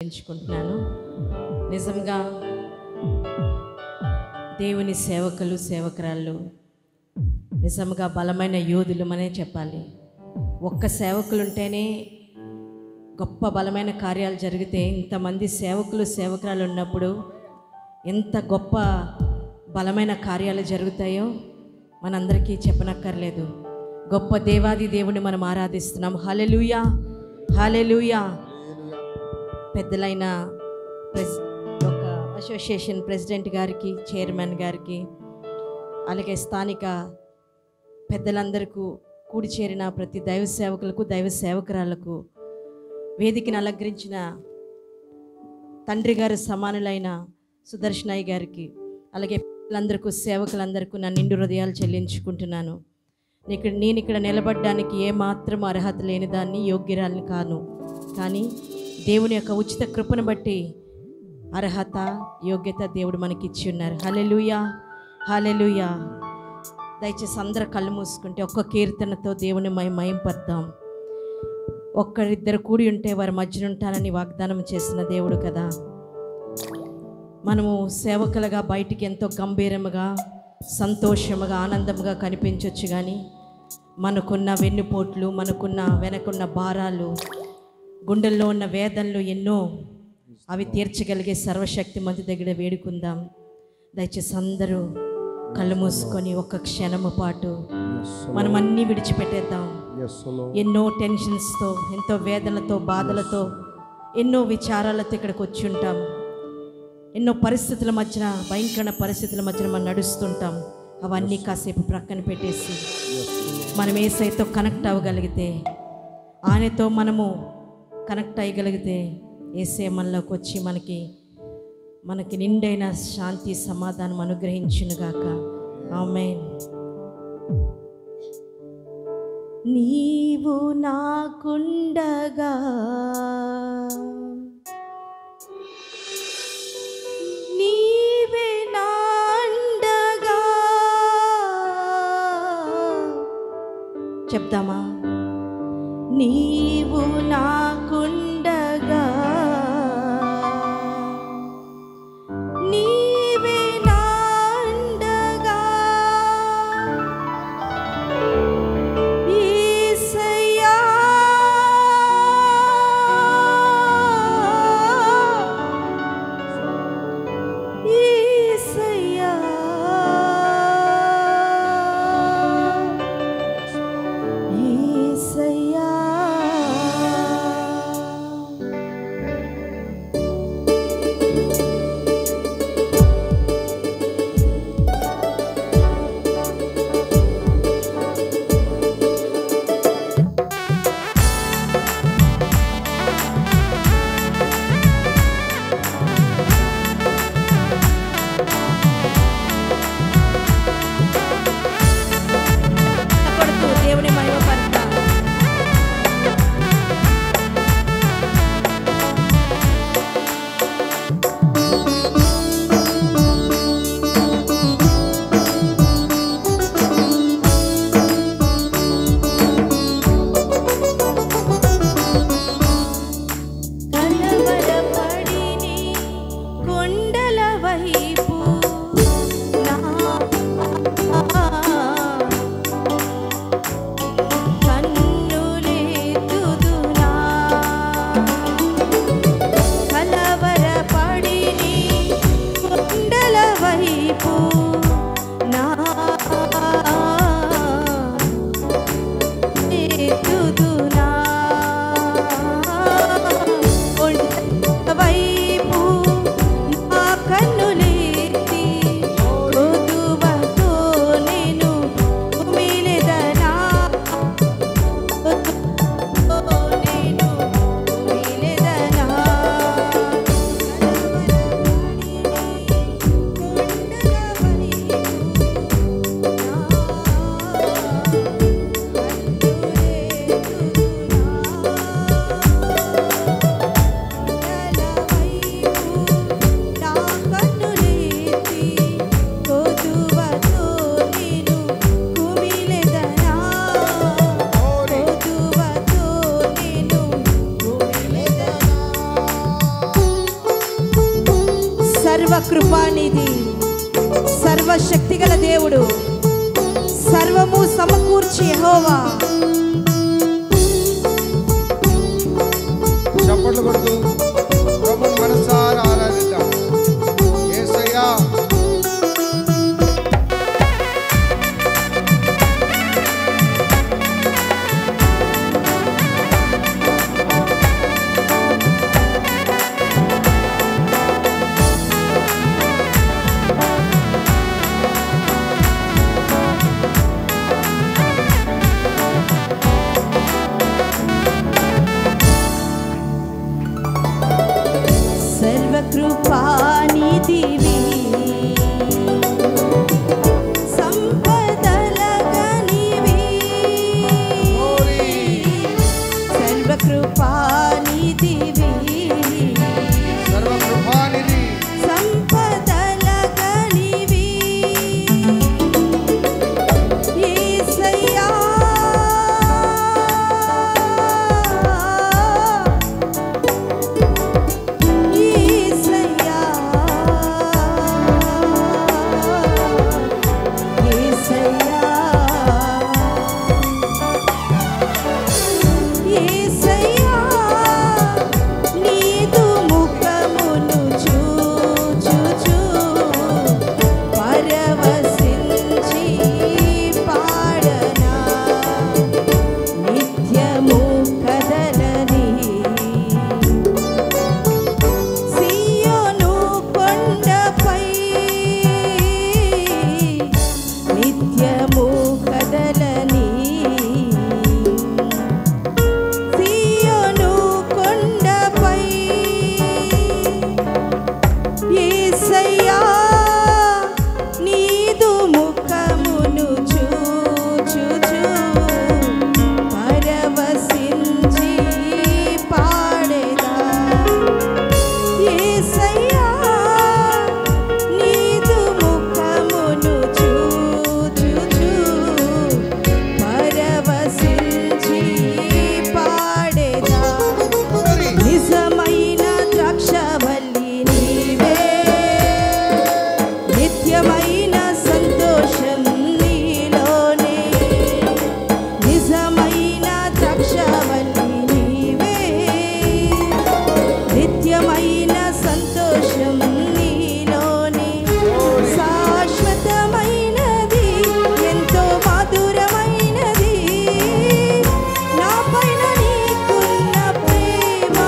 ఎంచుకుంటున్నాను నిజంగా దేవుని సేవకులు సేవకురాళ్ళు నిజంగా బలమైన యోధులు అనే చెప్పాలి ఒక్క సేవకులు ఉంటేనే గొప్ప బలమైన కార్యాలు జరిగితే ఇంతమంది సేవకులు సేవకురాలు ఉన్నప్పుడు ఎంత గొప్ప బలమైన కార్యాలు జరుగుతాయో మనందరికీ చెప్పనక్కర్లేదు గొప్ప దేవాది దేవుని మనం ఆరాధిస్తున్నాం హలెలుయా హలెలుయా పెద్దలైన ప్రెస్ ఒక అసోసియేషన్ ప్రెసిడెంట్ గారికి చైర్మన్ గారికి అలాగే స్థానిక పెద్దలందరికీ కూడి చేరిన ప్రతి దైవ సేవకులకు దైవ సేవకురాలకు వేదికను అలంకరించిన తండ్రి గారు సమానులైన సుదర్శనయ్య గారికి అలాగే పిల్లలందరికీ సేవకులందరికీ నా నిండు హృదయాలు చెల్లించుకుంటున్నాను ఇక్కడ నేను ఇక్కడ నిలబడడానికి ఏమాత్రం అర్హత లేని దాన్ని యోగ్యురాలని కాను కానీ దేవుని యొక్క ఉచిత కృపను బట్టి అర్హత యోగ్యత దేవుడు మనకి ఇచ్చి ఉన్నారు హలెలుయా హలెలుయా దయచేసి అందరూ కళ్ళు మూసుకుంటే ఒక్క కీర్తనతో దేవుని మై మయంపద్దాం ఒక్కరిద్దరు కూడి ఉంటే వారి మధ్యన ఉంటానని వాగ్దానం చేసిన దేవుడు కదా మనము సేవకులుగా బయటికి ఎంతో గంభీరముగా సంతోషముగా ఆనందముగా కనిపించవచ్చు కానీ మనకున్న వెన్నుపోట్లు మనకున్న వెనకున్న భారాలు గుండెల్లో ఉన్న వేదనలు ఎన్నో అవి తీర్చగలిగే సర్వశక్తి మంది దగ్గర వేడుకుందాం దయచేసి అందరూ కళ్ళు మూసుకొని ఒక్క క్షణము పాటు మనం అన్నీ విడిచిపెట్టేద్దాం ఎన్నో టెన్షన్స్తో ఎంతో వేదనలతో బాధలతో ఎన్నో విచారాలతో ఇక్కడికి వచ్చి ఉంటాం ఎన్నో పరిస్థితుల మధ్యన భయంకర పరిస్థితుల మధ్యన మనం నడుస్తుంటాం అవన్నీ కాసేపు ప్రక్కన పెట్టేసి మనం ఏసైతో కనెక్ట్ అవ్వగలిగితే ఆయనతో మనము కనెక్ట్ అయ్యగలిగితే ఏసే మనలోకి వచ్చి మనకి మనకి నిండైన శాంతి సమాధానం అనుగ్రహించునుగాక ఆమెన్ నీవు నాకుండగా నీవే నాండగా చెప్దామా నీవు నాకుండగా నీవే నాండగా యేసయ్యా యేసయ్యా యేసయ్యా సర్వ కృపానిధి సర్వశక్తిగల దేవుడు సర్వము సమకూర్చి యెహోవా చప్పట్లు కొడుతూ ప్రభుని మనసారా ఆరాధిద్దాం యేసయ్యా సర్వకృపానిధివి సంపదలగనివి Glory. సర్వకృపానిధివి సర్వకృపానిధి సంపదలగనివి యేసయ్యా యేసయ్యా యేసయ్యా యేసయ్యా నీదు ముఖమును చూచుచు పరవశించి పాడనా నిత్యము కదలని సియోను కొండపై నిత్యము కదలని సియోను కొండపై యేసయ్యా నీదు ముఖమును చూచుచు పరవశించి పాడేదా యేసయ్యా నీదు ముఖమును చూచుచు పరవశించి పాడేదా Glory. నిజమైన ద్రాక్షవల్లి నీవే నిత్యమైన సంతోషం నీలోనే నిజమైన ద్రాక్షవల్లి నీవే నిత్యమైన సంతోషం నీలోనే శాశ్వతమైనది ఎంతో మధురమైనది నా పైన నీకున్న ప్రేమ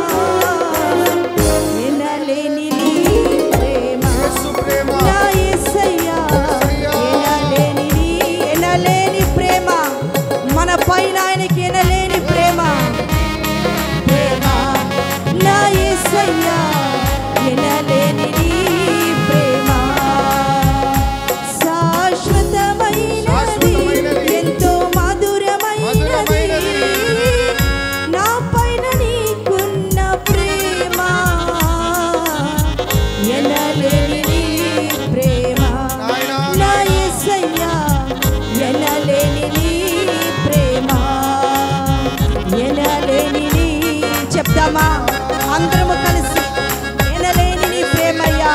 ఎనలేని నీ ప్రేమ యేసు ప్రేమ నా యేసయ్యా ఎనలేని నీ ఎనలేని ప్రేమ మన పైన ఆయనకి ఎనలేని ప్రేమ ప్రేమ నా యేసయ్యా ఎనలేని నీ ప్రేమ శాశ్వతమైనది శాశ్వతమైనది. ఎంతో మధురమైనది మధురమైనది. నా పైన నీకున్న ప్రేమ ఎనలేని నీ ప్రేమ నాయనా, నా యేసయ్యా ఎనలేని నీ ప్రేమ ఎనలేని నీ చెప్దామా అందరము కలిసి ఎనలేని నీ ప్రేమయ్యా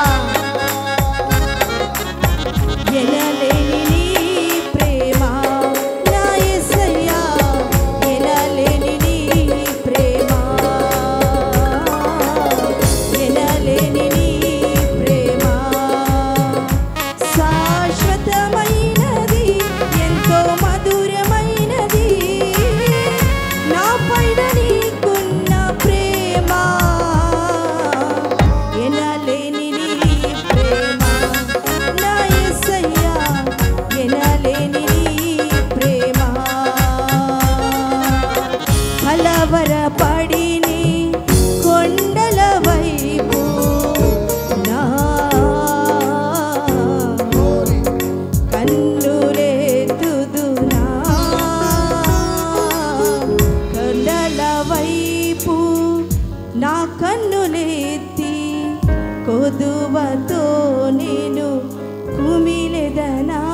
ఎనలేని నీ ప్రేమ నా యేసయ్యా ఎనలేని నీ ప్రేమ ఎనలేని నీ ప్రేమ శాశ్వతమైనది ఎంతో మధురమైనది నా పైన నీకున్న ప్రేమ ఎనలేని నీ ప్రేమ నా యేసయ్యా ఎనలేని నీ ప్రేమ కలవరపడిని కొండల వైపు నా Glory. కన్నులెత్తుదునా కొండల వైపు నా కన్నులెత్తి కొదువతో నేను కుమిలెదనా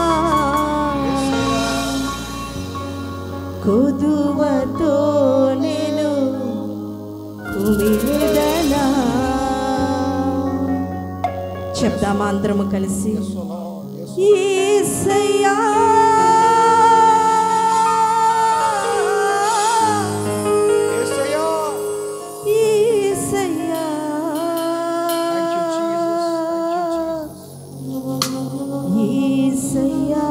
కొదువతో నేను కుమిలెదనా చెప్దామా అందరము కలిసి Yes, O Lord. Yes, Yesayya Yesayya. Yesayya Thank you, Jesus. Thank you, Jesus. యేసయ్యా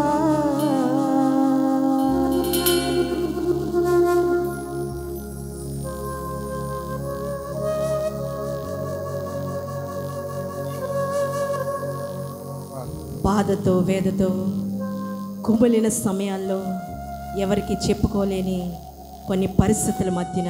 బాధతో వేదతో కుమిలిన సమయాల్లో ఎవరికి చెప్పుకోలేని కొన్ని పరిస్థితుల మధ్యన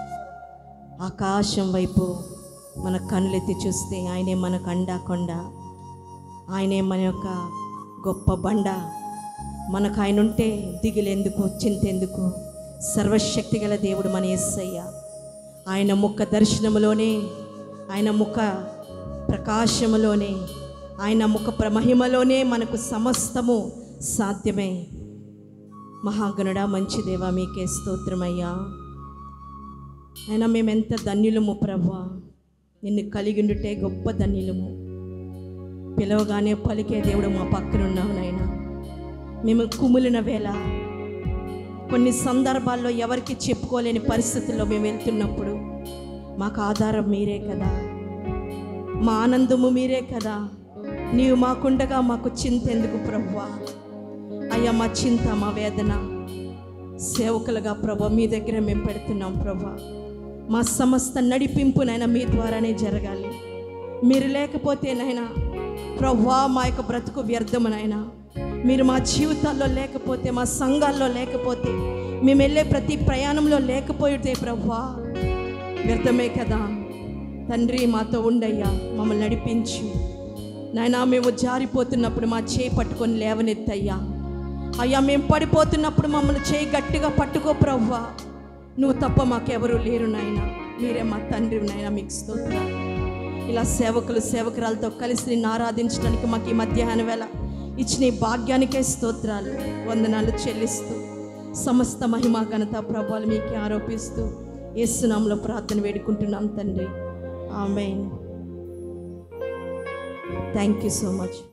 ఆకాశం వైపు మన కన్నులెత్తి చూస్తే ఆయనే మనకు అండా కొండ ఆయనే మన యొక్క గొప్ప బండ మనకు ఆయన ఉంటే దిగులెందుకు చింతెందుకు సర్వశక్తి గల దేవుడు మన యేసయ్య ఆయన ముఖ దర్శనములోనే ఆయన ముఖ ప్రకాశములోనే ఆయన ముఖ ప్రమహిమలోనే మనకు సమస్తము సాధ్యమే మహాగణుడా మంచి దేవా మీకే స్తోత్రమయ్యా అయినా మేమెంత ధన్యులము ప్రభా నిన్ను కలిగి ఉండుటే గొప్ప ధన్యులము పిలవగానే పలికే దేవుడు మా పక్కన ఉన్నావు నాయన మేము కుమిలిన వేళ కొన్ని సందర్భాల్లో ఎవరికి చెప్పుకోలేని పరిస్థితుల్లో మేము వెళ్తున్నప్పుడు మాకు ఆధారం మీరే కదా మా ఆనందము మీరే కదా నీవు మాకుండగా మాకు చింత ఎందుకు ప్రభువా అయ్యా మా చింత మా వేదన సేవకులుగా ప్రభా మీ దగ్గర మేము పెడుతున్నాం ప్రభా మా సమస్త నడిపింపునైనా మీ ద్వారానే జరగాలి మీరు లేకపోతే నైనా ప్రభా మా యొక్క బ్రతుకు వ్యర్థమునైనా మీరు మా జీవితాల్లో లేకపోతే మా సంఘాల్లో లేకపోతే మేము వెళ్ళే ప్రతి ప్రయాణంలో లేకపోతే ప్రభా వ్యర్థమే కదా తండ్రి మాతో ఉండయ్యా మమ్మల్ని నడిపించు నాయనా మేము జారిపోతున్నప్పుడు మా చేయి పట్టుకొని లేవనెత్తయ్యా అయ్యా మేము పడిపోతున్నప్పుడు మమ్మల్ని చేయి గట్టిగా పట్టుకో ప్రవ్వా నువ్వు తప్ప మాకెవరూ లేరు నాయన మీరే మా తండ్రి నాయన మీకు స్తోత్రం ఇలా సేవకులు సేవకురాలతో కలిసి నిన్ను ఆరాధించడానికి మాకు ఈ మధ్యాహ్న వేళ ఇచ్చిన ఈ భాగ్యానికే స్తోత్రాలు వందనాలు చెల్లిస్తూ సమస్త మహిమా ఘనత ప్రభావాలు మీకే ఆరోపిస్తూ యేసునామంలో ప్రార్థన వేడుకుంటున్నాం తండ్రి ఆమె థ్యాంక్ యూ సో మచ్